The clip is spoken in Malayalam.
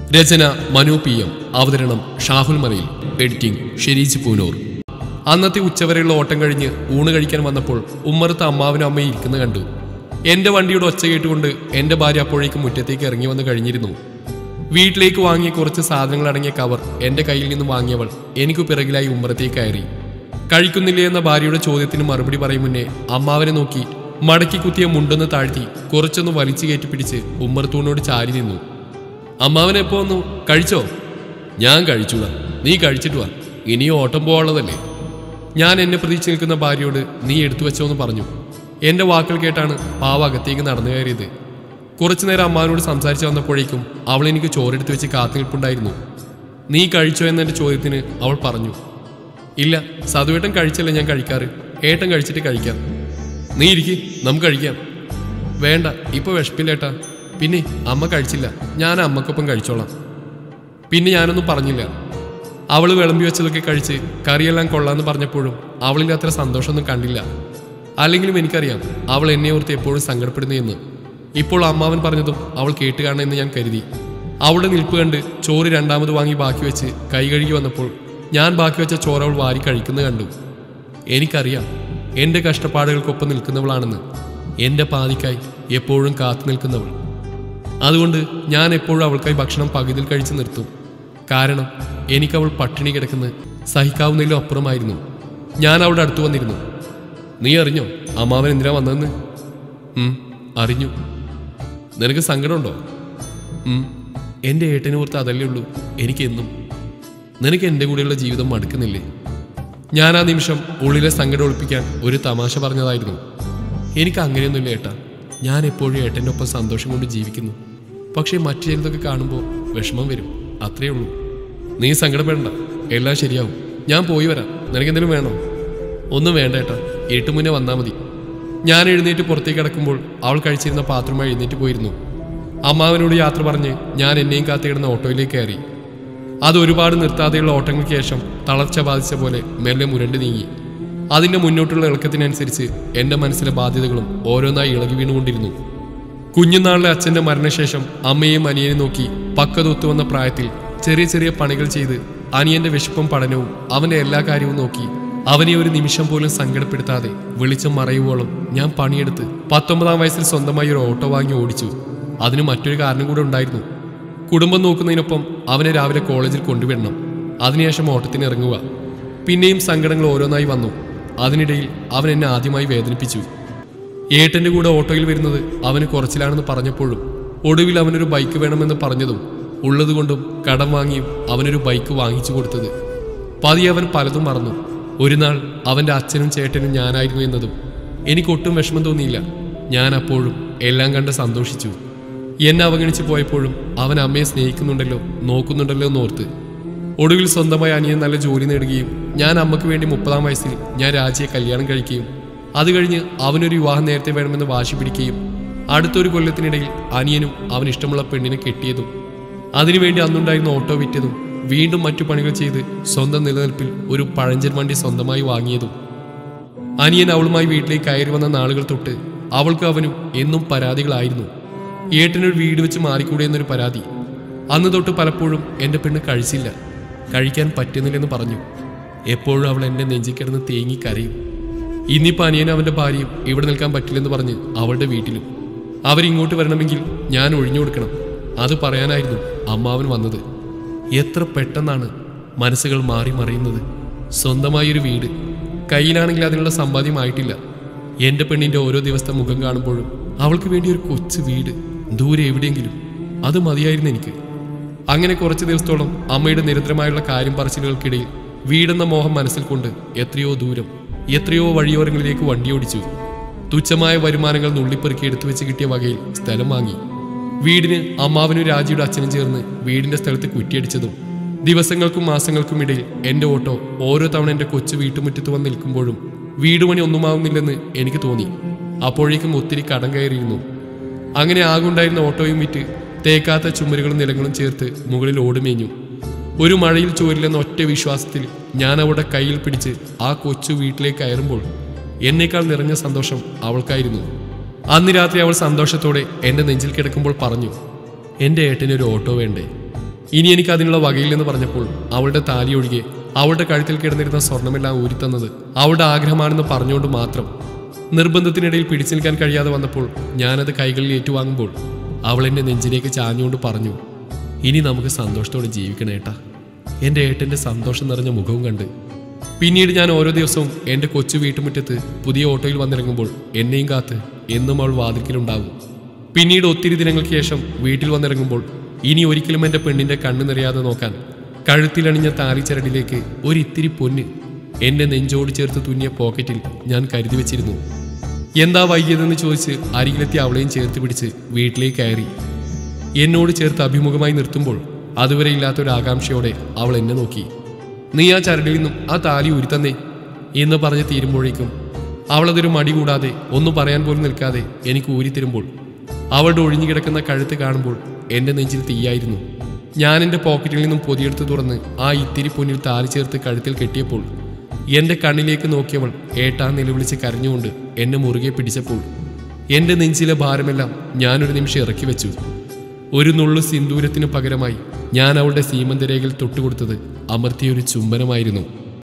രചന മനു പി എം അവതരണം ഷാഹുൽ മലയിൽ എഡിറ്റിംഗ് ഷെരീജ് പൂനൂർ അന്നത്തെ ഉച്ചവരെയുള്ള ഓട്ടം കഴിഞ്ഞ് ഊണ് കഴിക്കാൻ വന്നപ്പോൾ ഉമ്മറത്ത് അമ്മാവനും അമ്മയും ഇരിക്കുന്നത് കണ്ടു എന്റെ വണ്ടിയുടെ ഒച്ച കേട്ടുകൊണ്ട് എന്റെ ഭാര്യ അപ്പോഴേക്കും മുറ്റത്തേക്ക് ഇറങ്ങി വന്ന് കഴിഞ്ഞിരുന്നു വീട്ടിലേക്ക് വാങ്ങിയ കുറച്ച് സാധനങ്ങൾ അടങ്ങിയ കവർ എന്റെ കയ്യിൽ നിന്ന് വാങ്ങിയവൾ എനിക്ക് പിറകിലായി ഉമ്മറത്തേക്ക് കയറി കഴിക്കുന്നില്ലേ എന്ന ഭാര്യയുടെ ചോദ്യത്തിന് മറുപടി പറയും മുന്നേ അമ്മാവനെ നോക്കി മടക്കി കുത്തിയ മുണ്ടൊന്ന് താഴ്ത്തി കുറച്ചൊന്ന് വലിച്ചു കയറ്റി പിടിച്ച് ഉമ്മറത്തൂണിനോട് ചാരി നിന്നു അമ്മാവൻ എപ്പോ വന്നു കഴിച്ചോ ഞാൻ കഴിച്ചൂടാ നീ കഴിച്ചിട്ട് വാ ഇനിയും ഓട്ടം പോവാനുള്ളതല്ലേ ഞാൻ എന്നെ പ്രതീക്ഷിച്ച് നിൽക്കുന്ന ഭാര്യയോട് നീ എടുത്തു വെച്ചോ എന്ന് പറഞ്ഞു എന്റെ വാക്കുകൾ കേട്ടാണ് പാവ അകത്തേക്ക് നടന്നു കയറിയത് കുറച്ചു നേരം അമ്മാവനോട് സംസാരിച്ചു വന്നപ്പോഴേക്കും അവൾ എനിക്ക് ചോറെടുത്ത് വെച്ച് കാത്തു നിൽപ്പുണ്ടായിരുന്നു നീ കഴിച്ചോ എന്നെന്റെ ചോദ്യത്തിന് അവൾ പറഞ്ഞു ഇല്ല സതുവേട്ടൻ കഴിച്ചല്ലേ ഞാൻ കഴിക്കാറ് ഏട്ടൻ കഴിച്ചിട്ട് കഴിക്കാം നീ ഇരിക്ക് നമുക്ക് കഴിക്കാം വേണ്ട ഇപ്പൊ വിഷപ്പില്ലേട്ടാ പിന്നെ അമ്മ കഴിച്ചില്ല ഞാൻ അമ്മക്കൊപ്പം കഴിച്ചോളാം പിന്നെ ഞാനൊന്നും പറഞ്ഞില്ല അവൾ വിളമ്പി വെച്ചതൊക്കെ കഴിച്ച് കറിയെല്ലാം കൊള്ളാന്ന് പറഞ്ഞപ്പോഴും അവളിൽ അത്ര സന്തോഷമൊന്നും കണ്ടില്ല അല്ലെങ്കിലും എനിക്കറിയാം അവൾ എന്നെ ഓർത്ത് എപ്പോഴും സങ്കടപ്പെടുന്നു എന്ന് ഇപ്പോൾ അമ്മാവൻ പറഞ്ഞതും അവൾ കേട്ട് കാണണമെന്ന് ഞാൻ കരുതി അവളുടെ നിൽപ്പ് കണ്ട് ചോറ് രണ്ടാമത് വാങ്ങി ബാക്കി വെച്ച് കൈ കഴുകി വന്നപ്പോൾ ഞാൻ ബാക്കി വെച്ച ചോറ് അവൾ വാരി കഴിക്കുന്നത് കണ്ടു എനിക്കറിയാം എൻ്റെ കഷ്ടപ്പാടുകൾക്കൊപ്പം നിൽക്കുന്നവളാണെന്ന് എൻ്റെ പാതിക്കായി എപ്പോഴും കാത്തു നിൽക്കുന്നവൾ അതുകൊണ്ട് ഞാൻ എപ്പോഴും അവൾക്കായി ഭക്ഷണം പകുതിയിൽ കഴിച്ച് നിർത്തും കാരണം എനിക്കവൾ പട്ടിണി കിടക്കുന്നത് സഹിക്കാവുന്നതിലും അപ്പുറമായിരുന്നു ഞാൻ അവളുടെ അടുത്ത് വന്നിരുന്നു നീ അറിഞ്ഞോ അമ്മാവൻ എന്തിനാ വന്നതെന്ന് ഉം, അറിഞ്ഞു നിനക്ക് സങ്കടമുണ്ടോ ഉം, എൻ്റെ ഏട്ടനെ ഓർത്ത് അതല്ലേ ഉള്ളൂ എനിക്കെന്നും നിനക്ക് എൻ്റെ കൂടെയുള്ള ജീവിതം മടുക്കുന്നില്ലേ ഞാൻ ആ നിമിഷം ഉള്ളിലെ സങ്കടം ഒളിപ്പിക്കാൻ ഒരു തമാശ പറഞ്ഞതായിരുന്നു എനിക്ക് അങ്ങനെയൊന്നുമില്ല ഏട്ടാ ഞാൻ എപ്പോഴും ഏട്ടൻ്റെ ഒപ്പം സന്തോഷം കൊണ്ട് ജീവിക്കുന്നു പക്ഷേ മറ്റു ചിലതൊക്കെ കാണുമ്പോൾ വിഷമം വരും അത്രേ ഉള്ളൂ നീ സങ്കടപ്പെടണ്ട എല്ലാം ശരിയാവും ഞാൻ പോയി വരാം നിനക്കെന്തെങ്കിലും വേണോ ഒന്നും വേണ്ട ഏട്ടാ ഇരുട്ട് മുന്നേ വന്നാൽ മതി ഞാൻ എഴുന്നേറ്റ് പുറത്തേക്ക് കിടക്കുമ്പോൾ അവൾ കഴിച്ചിരുന്ന പാത്രമായി എഴുന്നേറ്റ് പോയിരുന്നു അമ്മാവനോട് യാത്ര പറഞ്ഞ് ഞാൻ എന്നെയും കാത്തിടുന്ന ഓട്ടോയിലേക്ക് കയറി അത് ഒരുപാട് നിർത്താതെയുള്ള ഓട്ടങ്ങൾക്ക് ശേഷം തളർച്ച ബാധിച്ച പോലെ മെല്ലെ മുരണ്ട് നീങ്ങി അതിന്റെ മുന്നോട്ടുള്ള ഇളക്കത്തിനനുസരിച്ച് എന്റെ മനസ്സിലെ ബാധ്യതകളും ഓരോന്നായി ഇളകി വീണുകൊണ്ടിരുന്നു കുഞ്ഞുനാളിലെ അച്ഛന്റെ മരണശേഷം അമ്മയെയും അനിയനെയും നോക്കി പക്കതൊത്തു വന്ന പ്രായത്തിൽ ചെറിയ ചെറിയ പണികൾ ചെയ്ത് അനിയന്റെ വിശപ്പും പഠനവും അവന്റെ എല്ലാ കാര്യവും നോക്കി അവനെ ഒരു നിമിഷം പോലും സങ്കടപ്പെടുത്താതെ വെളിച്ചം മറയുവോളം ഞാൻ പണിയെടുത്ത് പത്തൊമ്പതാം വയസ്സിൽ സ്വന്തമായി ഒരു ഓട്ടോ വാങ്ങി ഓടിച്ചു അതിന് മറ്റൊരു കാരണം കൂടെ ഉണ്ടായിരുന്നു കുടുംബം നോക്കുന്നതിനൊപ്പം അവനെ രാവിലെ കോളേജിൽ കൊണ്ടുവിടണം അതിനുശേഷം ഓട്ടത്തിന് ഇറങ്ങുക പിന്നെയും സങ്കടങ്ങൾ ഓരോന്നായി വന്നു അതിനിടയിൽ അവൻ എന്നെ ആദ്യമായി വേദനിപ്പിച്ചു ഏട്ടന്റെ കൂടെ ഓട്ടോയിൽ വരുന്നത് അവന് കുറച്ചിലാണെന്ന് പറഞ്ഞപ്പോഴും ഒടുവിൽ അവനൊരു ബൈക്ക് വേണമെന്ന് പറഞ്ഞതും ഉള്ളതുകൊണ്ടും കടം വാങ്ങിയും അവനൊരു ബൈക്ക് വാങ്ങിച്ചു കൊടുത്തത് പതിയെ അവൻ പലതും മറന്നു ഒരു നാൾ അവന്റെ അച്ഛനും ചേട്ടനും ഞാനായിരുന്നു എന്നതും എനിക്കൊട്ടും വിഷമം തോന്നിയില്ല ഞാൻ അപ്പോഴും എല്ലാം കണ്ട് സന്തോഷിച്ചു എന്നെ അവഗണിച്ച് പോയപ്പോഴും അവൻ അമ്മയെ സ്നേഹിക്കുന്നുണ്ടല്ലോ നോക്കുന്നുണ്ടല്ലോ എന്നോർത്ത് ഒടുവിൽ സ്വന്തമായി അനിയൻ നല്ല ജോലി നേടുകയും ഞാൻ അമ്മയ്ക്ക് വേണ്ടി മുപ്പതാം വയസ്സിൽ ഞാൻ രാജിയെ കല്യാണം കഴിക്കുകയും അത് കഴിഞ്ഞ് അവനൊരു വിവാഹം നേരത്തെ വേണമെന്ന് വാശി പിടിക്കുകയും അടുത്തൊരു കൊല്ലത്തിനിടയിൽ അനിയനും അവൻ ഇഷ്ടമുള്ള പെണ്ണിനെ കെട്ടിയതും അതിനുവേണ്ടി അന്നുണ്ടായിരുന്ന ഓട്ടോ വിറ്റതും വീണ്ടും മറ്റു പണികൾ ചെയ്ത് സ്വന്തം നിലനിൽപ്പിൽ ഒരു പഴഞ്ചൻ വണ്ടി സ്വന്തമായി വാങ്ങിയതും അനിയൻ അവളുമായി വീട്ടിലേക്ക് കയറി വന്ന നാളുകൾ തൊട്ട് അവൾക്ക് അവനും എന്നും പരാതികളായിരുന്നു ഏട്ടനൊരു വീട് വെച്ച് മാറിക്കൂടെ എന്നൊരു പരാതി അന്ന് തൊട്ട് പലപ്പോഴും എൻ്റെ പെണ്ണ് കഴിച്ചില്ല കഴിക്കാൻ പറ്റുന്നില്ലെന്ന് പറഞ്ഞു എപ്പോഴും അവൾ എൻ്റെ നെഞ്ചിൽ കിടന്ന് തേങ്ങി കരയും ഇന്നിപ്പോൾ അനിയനും അവൻ്റെ ഭാര്യയും ഇവിടെ നിൽക്കാൻ പറ്റില്ലെന്ന് പറഞ്ഞ് അവളുടെ വീട്ടിലും അവരിങ്ങോട്ട് വരണമെങ്കിൽ ഞാൻ ഒഴിഞ്ഞു കൊടുക്കണം അത് പറയാനായിരുന്നു അമ്മാവൻ വന്നത് എത്ര പെട്ടെന്നാണ് മനസ്സുകൾ മാറി മറിയുന്നത് സ്വന്തമായൊരു വീട് കയ്യിലാണെങ്കിൽ അതിനുള്ള സമ്പാദ്യമായിട്ടില്ല എൻ്റെ പെണ്ണിൻ്റെ ഓരോ ദിവസത്തെ മുഖം കാണുമ്പോഴും അവൾക്ക് വേണ്ടി ഒരു കൊച്ചു വീട് ദൂരെ എവിടെയെങ്കിലും അത് മതിയായിരുന്നു എനിക്ക് അങ്ങനെ കുറച്ച് ദിവസത്തോളം അമ്മയുടെ നിരന്തരമായുള്ള കാര്യം പറച്ചിലുകൾക്കിടയിൽ വീടെന്ന മോഹം മനസ്സിൽ കൊണ്ട് എത്രയോ ദൂരം എത്രയോ വഴിയോരങ്ങളിലേക്ക് വണ്ടിയോടിച്ചു തുച്ഛമായ വരുമാനങ്ങൾ നുള്ളിപ്പെറുക്കി എടുത്തു വെച്ച് കിട്ടിയ വകയിൽ സ്ഥലം വാങ്ങി വീടിന് അമ്മാവനും രാജിയുടെ അച്ഛനും ചേർന്ന് വീടിന്റെ സ്ഥലത്ത് കുറ്റിയടിച്ചതും ദിവസങ്ങൾക്കും മാസങ്ങൾക്കും ഇടയിൽ എൻ്റെ ഓട്ടോ ഓരോ തവണ എൻ്റെ കൊച്ചു വീട്ടുമുറ്റത്ത് വന്ന് നിൽക്കുമ്പോഴും വീട് പണി ഒന്നുമാവുന്നില്ലെന്ന് എനിക്ക് തോന്നി അപ്പോഴേക്കും ഒത്തിരി കടം കയറിയിരുന്നു അങ്ങനെ ആകുണ്ടായിരുന്ന ഓട്ടോയും വിറ്റ് തേക്കാത്ത ചുമരുകളും നിലങ്ങളും ചേർത്ത് മുകളിൽ ഓടുമേഞ്ഞു ഒരു മഴയിൽ ചോരില്ലെന്ന ഒറ്റ വിശ്വാസത്തിൽ ഞാൻ അവളുടെ കയ്യിൽ പിടിച്ച് ആ കൊച്ചു വീട്ടിലേക്ക് കയറുമ്പോൾ എന്നേക്കാൾ നിറഞ്ഞ സന്തോഷം അവൾക്കായിരുന്നു അന്ന് രാത്രി അവൾ സന്തോഷത്തോടെ എൻ്റെ നെഞ്ചിൽ കിടക്കുമ്പോൾ പറഞ്ഞു എൻ്റെ ഏട്ടന് ഒരു ഓട്ടോ വേണ്ടേ ഇനി എനിക്ക് അതിനുള്ള വകയില്ലെന്ന് പറഞ്ഞപ്പോൾ അവളുടെ താലി ഒഴികെ അവളുടെ കഴുത്തിൽ കിടന്നിരുന്ന സ്വർണമെല്ലാം ഊരിത്തന്നത് അവളുടെ ആഗ്രഹമാണെന്ന് പറഞ്ഞുകൊണ്ട് മാത്രം നിർബന്ധത്തിനിടയിൽ പിടിച്ചു നിൽക്കാൻ കഴിയാതെ വന്നപ്പോൾ ഞാനത് കൈകളിൽ ഏറ്റുവാങ്ങുമ്പോൾ അവൾ എന്നെ നെഞ്ചിലേക്ക് ചാഞ്ഞുകൊണ്ട് പറഞ്ഞു ഇനി നമുക്ക് സന്തോഷത്തോടെ ജീവിക്കണം ഏട്ടാ എൻ്റെ ഏട്ടൻ്റെ സന്തോഷം നിറഞ്ഞ മുഖവും കണ്ട് പിന്നീട് ഞാൻ ഓരോ ദിവസവും എൻ്റെ കൊച്ചു വീട്ടുമുറ്റത്ത് പുതിയ ഓട്ടോയിൽ വന്നിറങ്ങുമ്പോൾ എന്നെയും കാത്ത് എന്നും അവൾ വാതിൽക്കലുണ്ടാകും പിന്നീട് ഒത്തിരി ദിനങ്ങൾക്ക് ശേഷം വീട്ടിൽ വന്നിറങ്ങുമ്പോൾ ഇനി ഒരിക്കലും എൻ്റെ പെണ്ണിൻ്റെ കണ്ണു നിറയാതെ നോക്കാൻ കഴുത്തിലണിഞ്ഞ താലിച്ചരടിലേക്ക് ഒരിത്തിരി പൊന്ന് എന്നെ നെഞ്ചോട് ചേർത്ത് തുന്നിയ പോക്കറ്റിൽ ഞാൻ കരുതി വെച്ചിരുന്നു എന്താ വൈകിയതെന്ന് ചോദിച്ച് അരികിലെത്തി അവളെയും ചേർത്ത് പിടിച്ച് വീട്ടിലേക്ക് കയറി എന്നോട് ചേർത്ത് അഭിമുഖമായി നിർത്തുമ്പോൾ അതുവരെ ഇല്ലാത്തൊരു ആകാംക്ഷയോടെ അവൾ എന്നെ നോക്കി നീ ആ ചരടിൽ നിന്നും ആ താലി ഉരുത്തന്നേ എന്ന് പറഞ്ഞ് തീരുമ്പോഴേക്കും അവളതൊരു മടി കൂടാതെ ഒന്നും പറയാൻ പോലും നിൽക്കാതെ എനിക്ക് ഊരിത്തരുമ്പോൾ അവളുടെ ഒഴിഞ്ഞു കിടക്കുന്ന കഴുത്ത് കാണുമ്പോൾ എൻ്റെ നെഞ്ചിൽ തീയായിരുന്നു ഞാൻ എൻ്റെ പോക്കറ്റിൽ നിന്നും പൊതിയെടുത്ത് തുറന്ന് ആ ഇത്തിരി പൊന്നിൽ താലി ചേർത്ത് കഴുത്തിൽ കെട്ടിയപ്പോൾ എൻ്റെ കണ്ണിലേക്ക് നോക്കിയവൾ ഏട്ടാ നിലവിളിച്ച് കരഞ്ഞുകൊണ്ട് എന്നെ മുറുകെ പിടിച്ചപ്പോൾ എൻ്റെ നെഞ്ചിലെ ഭാരമെല്ലാം ഞാനൊരു നിമിഷം ഇറക്കി വെച്ചു ഒരു നുള്ളു സിന്ദൂരത്തിനു പകരമായി ഞാൻ അവളുടെ സീമന്തരേഖയിൽ തൊട്ടുകൊടുത്തത് അമർത്തിയൊരു ചുംബനമായിരുന്നു